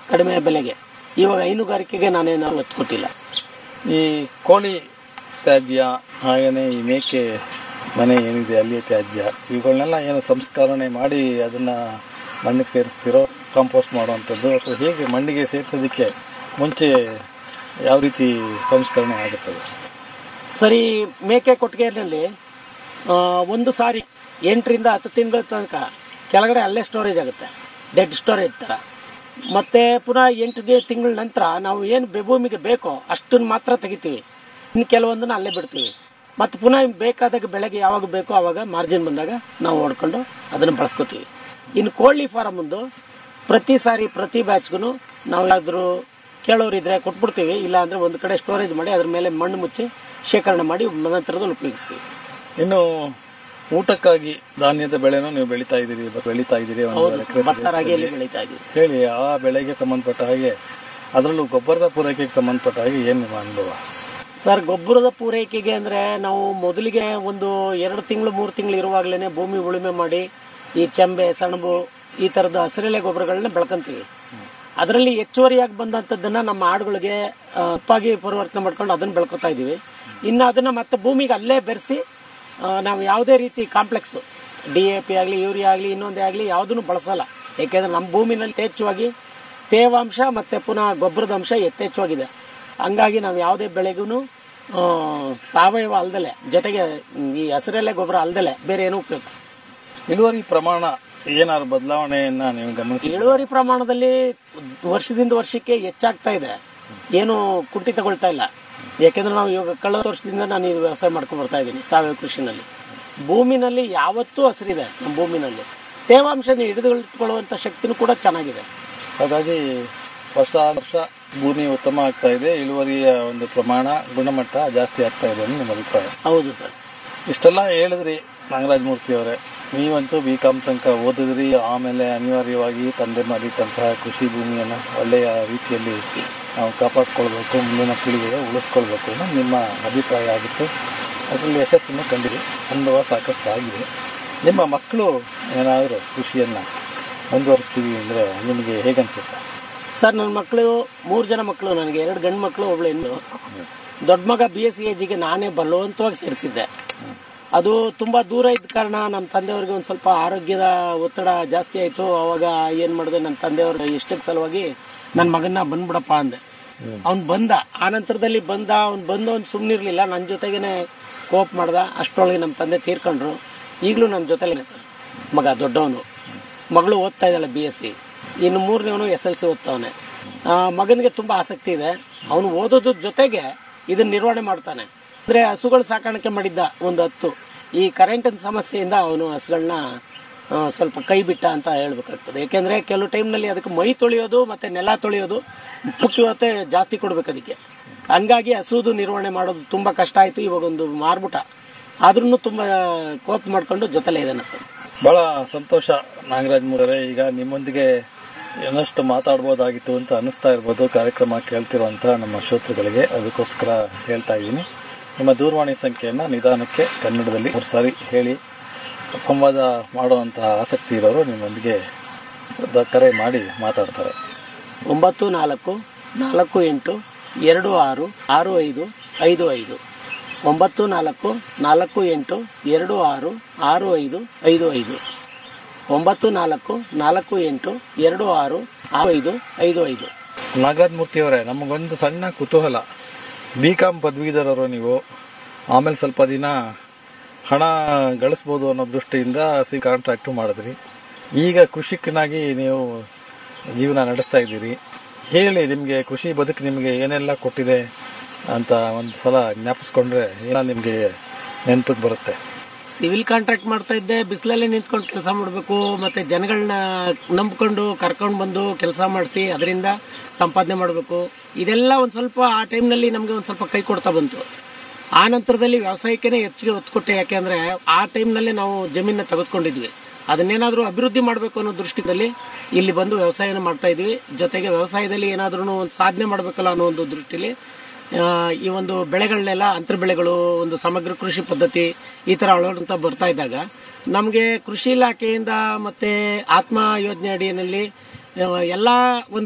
ಕಡಿಮೆ ಬೆಲೆಗೆ ಇವಾಗ ಹೈನುಗಾರಿಕೆಗೆ ನಾನೇನು ಒತ್ತು ಕೊಟ್ಟಿಲ್ಲ ಈ ಕೋಳಿ ತ್ಯಾಜ್ಯ ಹಾಗೇನೆ ಈ ಮೇಕೆ ಮನೆ ಏನಿದೆ ಅಲ್ಲಿಯ ತ್ಯಾಜ್ಯ ಇವುಗಳನ್ನೆಲ್ಲ ಏನು ಸಂಸ್ಕರಣೆ ಮಾಡಿ ಅದನ್ನ ಮಣ್ಣಿಗೆ ಸೇರಿಸ್ತಿರೋ ಕಾಂಪೋಸ್ಟ್ ಮಾಡುವಂಥದ್ದು ಅಥವಾ ಹೇಗೆ ಮಣ್ಣಿಗೆ ಸೇರಿಸೋದಕ್ಕೆ ಮುಂಚೆ ಯಾವ ರೀತಿ ಸಂಸ್ಕರಣೆ ಆಗುತ್ತದೆ ಸರಿ ಮೇಕೆ ಕೊಟ್ಟಿಗೆನಲ್ಲಿ ಆ, ಒಂದು ಸಾರಿ ಎಂಟರಿಂದ ಹತ್ತು ತಿಂಗಳ ತನಕ ಕೆಳಗಡೆ ಅಲ್ಲೇ ಸ್ಟೋರೇಜ್ ಆಗುತ್ತೆ ಡೆಡ್ ಸ್ಟೋರೇಜ್ ತರ ಮತ್ತೆ ಪುನಃ ಎಂಟು ತಿಂಗಳ ನಂತರ ನಾವು ಏನು ಭೂಮಿಗೆ ಬೇಕೋ ಅಷ್ಟನ್ನು ಮಾತ್ರ ತೆಗಿತೀವಿ ಇನ್ನು ಕೆಲವೊಂದನ್ನ ಅಲ್ಲೇ ಬಿಡ್ತೀವಿ ಮತ್ತೆ ಪುನಃ ಬೇಕಾದಾಗ ಬೆಳೆಗೆ ಯಾವಾಗ ಬೇಕೋ ಆವಾಗ ಮಾರ್ಜಿನ್ ಬಂದಾಗ ನಾವು ಹೊಡ್ಕೊಂಡು ಅದನ್ನು ಬಳಸ್ಕೋತೀವಿ ಇನ್ನು ಕೋಳಿ ಫಾರಮ್ ಒಂದು ಪ್ರತಿ ಸಾರಿ ಪ್ರತಿ ಬ್ಯಾಚ್ಗೂ ನಾವು ಯಾವ್ದಾದ್ರು ಕೇಳೋರು ಇದ್ರೆ ಕೊಟ್ಬಿಡ್ತೀವಿ ಇಲ್ಲ ಅಂದ್ರೆ ಒಂದು ಕಡೆ ಸ್ಟೋರೇಜ್ ಮಾಡಿ ಅದ್ರ ಮೇಲೆ ಮಣ್ಣು ಮುಚ್ಚಿ ಶೇಖರಣೆ ಮಾಡಿ ನಂತರದಲ್ಲಿ ಉಪಯೋಗಿಸ್ತೀವಿ ಇನ್ನು ಊಟಕ್ಕಾಗಿ ಧಾನ್ಯದ ಬೆಳೆನೂ ನೀವು ಬೆಳೀತಾ ಇದ್ದೀರಿ ಬೆಳೀತಾ ಇದ್ದೀರಿ ಒಂದು ಹೌದು ಎಕರೆ ಭತ್ತ ರಾಗಿಯಲ್ಲಿ ಬೆಳೀತಾ ಇದೀವಿ ಹೇಳಿ ಆ ಬೆಳೆಗೆ ಸಂಬಂಧಪಟ್ಟ ಹಾಗೆ ಅದರಲ್ಲೂ ಗೊಬ್ಬರದ ಪೂರೈಕೆಗೆ ಸಂಬಂಧಪಟ್ಟ ಹಾಗೆ ಏನು ನಿಮ್ಮ ಅನುಭವ ಸರ್ ಗೊಬ್ಬರದ ಪೂರೈಕೆಗೆ ಅಂದ್ರೆ ನಾವು ಮೊದಲಿಗೆ ಒಂದು ಎರಡು ತಿಂಗಳು ಮೂರು ತಿಂಗಳು ಇರುವಾಗಲೇ ಭೂಮಿ ಉಳುಮೆ ಮಾಡಿ ಈ ಚೆಂಬೆ ಸಣಬು ಈ ತರದ ಹಸಿರೆಲೆ ಗೊಬ್ಬರಗಳನ್ನ ಬೆಳ್ಕೊಂತೀವಿ ಅದರಲ್ಲಿ ಹೆಚ್ಚುವರಿಯಾಗಿ ಬಂದಂತದ್ದನ್ನ ನಮ್ಮ ಆಡುಗಳಿಗೆ ಆ, ಉಪ್ಪಾಗಿ ಪರಿವರ್ತನೆ ಮಾಡ್ಕೊಂಡು ಅದನ್ನ ಬೆಳ್ಕೊತಾ ಇದೀವಿ ಇನ್ನು ಅದನ್ನ ಮತ್ತೆ ಭೂಮಿಗೆ ಅಲ್ಲೇ ಬೆರೆಸಿ ನಾವು ಯಾವುದೇ ರೀತಿ ಕಾಂಪ್ಲೆಕ್ಸ್ ಡಿ ಎ ಪಿ ಆಗಲಿ ಯೂರಿಯಾ ಆಗಲಿ ಇನ್ನೊಂದೇ ಆಗಲಿ ಯಾವುದನ್ನು ಬಳಸಲ್ಲ ಯಾಕೆಂದ್ರೆ ನಮ್ಮ ಭೂಮಿನಲ್ಲಿ ಯಥೇಚ್ಛವಾಗಿ ತೇವಾಂಶ ಮತ್ತೆ ಪುನಃ ಗೊಬ್ಬರದ ಅಂಶ ಯಥೇಚ್ಛವಾಗಿದೆ ಹಂಗಾಗಿ ನಾವು ಯಾವುದೇ ಬೆಳೆಗೂ ಸಾವಯವ ಅಲ್ದಲೆ ಜೊತೆಗೆ ಈ ಹಸಿರೆಲೆ ಗೊಬ್ಬರ ಅಲ್ದಲೆ ಬೇರೆ ಏನೂ ಉಪಯೋಗಿಸ ಇಳುವರಿ ಪ್ರಮಾಣ ಏನಾದ್ರು ಬದಲಾವಣೆಯನ್ನ ನೀವು ಗಮನಿಸಿ ಇಳುವರಿ ಪ್ರಮಾಣದಲ್ಲಿ ವರ್ಷದಿಂದ ವರ್ಷಕ್ಕೆ ಹೆಚ್ಚಾಗ್ತಾ ಇದೆ ಏನು ಕುಂಠಿತಗೊಳ್ತಾ ಇಲ್ಲ ಯಾಕೆಂದ್ರೆ ನಾವು ಇವಾಗ ಕಳೆದ ವರ್ಷದಿಂದ ನಾನು ಈ ವ್ಯವಸಾಯ ಮಾಡ್ಕೊಂಡು ಬರ್ತಾ ಇದ್ದೀನಿ ಸಾವಯವ ಕೃಷಿನಲ್ಲಿ ಭೂಮಿನಲ್ಲಿ ಯಾವತ್ತೂ ಹಸಿರಿದೆ ನಮ್ಮ ಭೂಮಿನಲ್ಲಿ ತೇವಾಂಶನ ಹಿಡಿದುಕೊಳ್ಳುವಂತ ಶಕ್ತಿನೂ ಕೂಡ ಚೆನ್ನಾಗಿದೆ ಹಾಗಾಗಿ ವರ್ಷ ವರ್ಷ ಭೂಮಿ ಉತ್ತಮ ಆಗ್ತಾ ಇದೆ ಇಳುವರಿಯ ಒಂದು ಪ್ರಮಾಣ ಗುಣಮಟ್ಟ ಜಾಸ್ತಿ ಆಗ್ತಾ ಇದೆ ಅನ್ನೋ ನಿಮ್ಮ ಅಭಿಪ್ರಾಯ ಹೌದು ಸರ್ ಇಷ್ಟೆಲ್ಲ ಹೇಳಿದ್ರಿ ನಾಗರಾಜ ಮೂರ್ತಿ ಅವರೇ ನೀವಂತೂ ಬಿ ಕಾಮ್ ತನಕ ಓದಿದ್ರಿ ಆಮೇಲೆ ಅನಿವಾರ್ಯವಾಗಿ ತಂದೆ ಮಾಡಿದಂತಹ ಕೃಷಿ ಭೂಮಿಯನ್ನ ಒಳ್ಳೆಯ ರೀತಿಯಲ್ಲಿ ನಾವು ಕಾಪಾಡ್ಕೊಳ್ಬೇಕು ಮುಂದಿನ ಪೀಳಿಗೆಗೆ ಉಳಿಸ್ಕೊಳ್ಬೇಕು ಅನ್ನೋ ನಿಮ್ಮ ಅಭಿಪ್ರಾಯ ಆಗಿತ್ತು ಅದರಲ್ಲಿ ಯಶಸ್ಸನ್ನು ಕಂಡಿದೆ ಅನುಭವ ಸಾಕಷ್ಟು ಆಗಿದೆ ನಿಮ್ಮ ಮಕ್ಕಳು ಏನಾದರೂ ಕೃಷಿಯನ್ನ ಮುಂದುವರಿಸ್ತೀವಿ ಅಂದರೆ ನಿಮಗೆ ಹೇಗನ್ಸುತ್ತೆ ಸರ್ ನನ್ನ ಮಕ್ಕಳು ಮೂರು ಜನ ಮಕ್ಕಳು ನನಗೆ ಎರಡು ಗಂಡು ಮಕ್ಕಳು ಒಬ್ಳು ಹೆಣ್ಣು ದೊಡ್ಡ ಮಗ ಬಿ ಎಸ್ ಸಿ ಎಜಿಗೆ ನಾನೇ ಬಲವಂತವಾಗಿ ಸೇರಿಸಿದ್ದೆ ಅದು ತುಂಬಾ ದೂರ ಇದ್ದ ಕಾರಣ ನಮ್ಮ ತಂದೆಯವ್ರಿಗೆ ಒಂದು ಸ್ವಲ್ಪ ಆರೋಗ್ಯದ ಒತ್ತಡ ಜಾಸ್ತಿ ಆಯ್ತು ಅವಾಗ ಏನ್ ಮಾಡಿದೆ ನನ್ನ ತಂದೆಯವ್ರ ಇಷ್ಟಕ್ಕೆ ಸಲುವಾಗಿ ನನ್ನ ಮಗನ್ನ ಬಂದ್ಬಿಡಪ್ಪ ಅಂದೆ ಅವ್ನ್ ಬಂದ ಆ ನಂತರದಲ್ಲಿ ಬಂದ ಅವ್ನ್ ಬಂದು ಅವ್ನು ಸುಮ್ಮನಿರ್ಲಿಲ್ಲ ನನ್ನ ಜೊತೆಗೇನೆ ಕೋಪ್ ಮಾಡ್ದ ಅಷ್ಟರೊಳಗೆ ನಮ್ಮ ತಂದೆ ತೀರ್ಕೊಂಡ್ರು ಈಗಲೂ ನನ್ನ ಜೊತೆಲೇನೆ ಸರ್ ಮಗ ದೊಡ್ಡವನು ಮಗಳು ಓದ್ತಾ ಇದ್ದಾಳೆ ಬಿ ಎಸ್ ಸಿ ಇನ್ನು ಮೂರನೇವನು ಎಸ್ ಎಲ್ ಸಿ ಓದ್ತಾವನೆ ಮಗನಿಗೆ ತುಂಬಾ ಆಸಕ್ತಿ ಇದೆ ಅವನು ಓದೋದ್ರ ಜೊತೆಗೆ ಇದನ್ನ ನಿರ್ವಹಣೆ ಮಾಡ್ತಾನೆ ಅಂದ್ರೆ ಹಸುಗಳು ಸಾಕಾಣಿಕೆ ಮಾಡಿದ್ದ ಒಂದು ಹತ್ತು ಈ ಕರೆಂಟ್ ಸಮಸ್ಯೆಯಿಂದ ಅವನು ಹಸುಗಳನ್ನ ಸ್ವಲ್ಪ ಕೈ ಬಿಟ್ಟ ಅಂತ ಹೇಳ್ಬೇಕಾಗ್ತದೆ ಯಾಕೆಂದ್ರೆ ಕೆಲವು ಟೈಮ್ನಲ್ಲಿ ಅದಕ್ಕೆ ಮೈ ತೊಳೆಯೋದು ಮತ್ತೆ ನೆಲ ತೊಳೆಯೋದು ಮುಖ್ಯತೆ ಜಾಸ್ತಿ ಕೊಡ್ಬೇಕು ಅದಕ್ಕೆ ಹಂಗಾಗಿ ಹಸುದು ನಿರ್ವಹಣೆ ಮಾಡೋದು ತುಂಬಾ ಕಷ್ಟ ಆಯ್ತು ಇವಾಗ ಒಂದು ಮಾರ್ಬಿಟ ಆದ್ರೂ ತುಂಬಾ ಕೋಪ್ ಮಾಡ್ಕೊಂಡು ಜೊತೆಲೇ ಇದ್ದಾನೆ ಸರ್ ಬಹಳ ಸಂತೋಷ ನಾಗರಾಜ್ ಮೂರರೆ ಈಗ ನಿಮ್ಮೊಂದಿಗೆ ಏನಷ್ಟು ಮಾತಾಡ್ಬೋದಾಗಿತ್ತು ಅಂತ ಅನಿಸ್ತಾ ಇರ್ಬೋದು ಕಾರ್ಯಕ್ರಮ ಕೇಳ್ತಿರುವಂತ ನಮ್ಮ ಶ್ರೋತೃಗಳಿಗೆ ಅದಕ್ಕೋಸ್ಕರ ಹೇಳ್ತಾ ಇದ್ದೀನಿ ನಿಮ್ಮ ದೂರವಾಣಿ ಸಂಖ್ಯೆಯನ್ನ ನಿಧಾನಕ್ಕೆ ಕನ್ನಡದಲ್ಲಿ ಮೂರು ಸಾರಿ ಹೇಳಿ ಸಂವಾದ ಮಾಡುವಂತಹ ಆಸಕ್ತಿ ಇರೋರು ನಿಮ್ಮೊಂದಿಗೆ ದ- ಕರೆ ಮಾಡಿ ಮಾತಾಡ್ತಾರೆ ಒಂಬತ್ತು ನಾಲ್ಕು ನಾಲ್ಕು ಎಂಟು ಎರಡು ಆರು ಆರು ಐದು ಐದು ಐದು ಒಂಬತ್ತು ನಾಲ್ಕು ನಾಲ್ಕು ಎಂಟು ಎರಡು ಆರು ಆರು ಐದು ಐದು ಐದು ಒಂಬತ್ತು ನಾಲ್ಕು ನಾಲ್ಕು ಎಂಟು ಎರಡು ಆರು ಆರು ಐದು ಐದು ಐದು ನಾಗರಾಜ್ ಮೂರ್ತಿ ಅವರೇ ನಮಗೊಂದು ಸಣ್ಣ ಕುತೂಹಲ ಬಿ ಕಾಮ್ ಪದವೀಧರರು ನೀವು ಆಮೇಲೆ ಸ್ವಲ್ಪ ದಿನ ಹಣ ಗಳಿಸ್ಬೋದು ಅನ್ನೋ ದೃಷ್ಟಿಯಿಂದ ಸಿ ಕಾಂಟ್ರಾಕ್ಟು ಮಾಡಿದ್ರಿ ಈಗ ಕೃಷಿಕನಾಗಿ ನೀವು ಜೀವನ ನಡೆಸ್ತಾ ಇದ್ದೀರಿ ಹೇಳಿ ನಿಮಗೆ ಕೃಷಿ ಬದುಕು ನಿಮಗೆ ಏನೆಲ್ಲ ಕೊಟ್ಟಿದೆ ಅಂತ ಒಂದು ಸಲ ಜ್ಞಾಪಿಸ್ಕೊಂಡ್ರೆ ಏನೋ ನಿಮಗೆ ನೆನಪಿಗೆ ಬರುತ್ತೆ ಸಿವಿಲ್ ಕಾಂಟ್ರಾಕ್ಟ್ ಮಾಡ್ತಾ ಇದ್ದೆ ಬಿಸಿಲಲ್ಲೇ ನಿಂತ್ಕೊಂಡು ಕೆಲಸ ಮಾಡಬೇಕು ಮತ್ತೆ ಜನಗಳನ್ನ ನಂಬ್ಕೊಂಡು ಕರ್ಕೊಂಡು ಬಂದು ಕೆಲಸ ಮಾಡಿಸಿ ಅದರಿಂದ ಸಂಪಾದನೆ ಮಾಡಬೇಕು ಇದೆಲ್ಲ ಒಂದ್ ಸ್ವಲ್ಪ ಆ ಟೈಮ್ನಲ್ಲಿ ನಮಗೆ ಒಂದ್ ಸ್ವಲ್ಪ ಕೈ ಕೊಡ್ತಾ ಬಂತು ಆ ನಂತರದಲ್ಲಿ ವ್ಯವಸಾಯಕ್ಕೇನೆ ಹೆಚ್ಚಿಗೆ ಒತ್ತು ಕೊಟ್ಟೆ ಯಾಕೆಂದ್ರೆ ಆ ಟೈಮ್ನಲ್ಲಿ ನಾವು ಜಮೀನ ತೆಗೆದುಕೊಂಡಿದ್ವಿ ಅದನ್ನೇನಾದ್ರೂ ಅಭಿವೃದ್ಧಿ ಮಾಡಬೇಕು ಅನ್ನೋ ದೃಷ್ಟಿಯಲ್ಲಿ ಇಲ್ಲಿ ಬಂದು ವ್ಯವಸಾಯನ ಮಾಡ್ತಾ ಇದ್ವಿ ಜೊತೆಗೆ ವ್ಯವಸಾಯದಲ್ಲಿ ಏನಾದ್ರೂ ಒಂದು ಸಾಧನೆ ಮಾಡಬೇಕಲ್ಲ ಅನ್ನೋ ಒಂದು ದೃಷ್ಟಿಲಿ ಆ, ಈ ಒಂದು ಬೆಳೆಗಳನ್ನೆಲ್ಲ ಅಂತರ ಬೆಳೆಗಳು ಒಂದು ಸಮಗ್ರ ಕೃಷಿ ಪದ್ಧತಿ ಈ ತರ ಅಳವಡಿಸ್ತಾ ಬರ್ತಾ ಇದ್ದಾಗ ನಮಗೆ ಕೃಷಿ ಇಲಾಖೆಯಿಂದ ಮತ್ತೆ ಆತ್ಮ ಯೋಜನೆ ಅಡಿಯಲ್ಲಿ ಆ, ಎಲ್ಲಾ ಒಂದು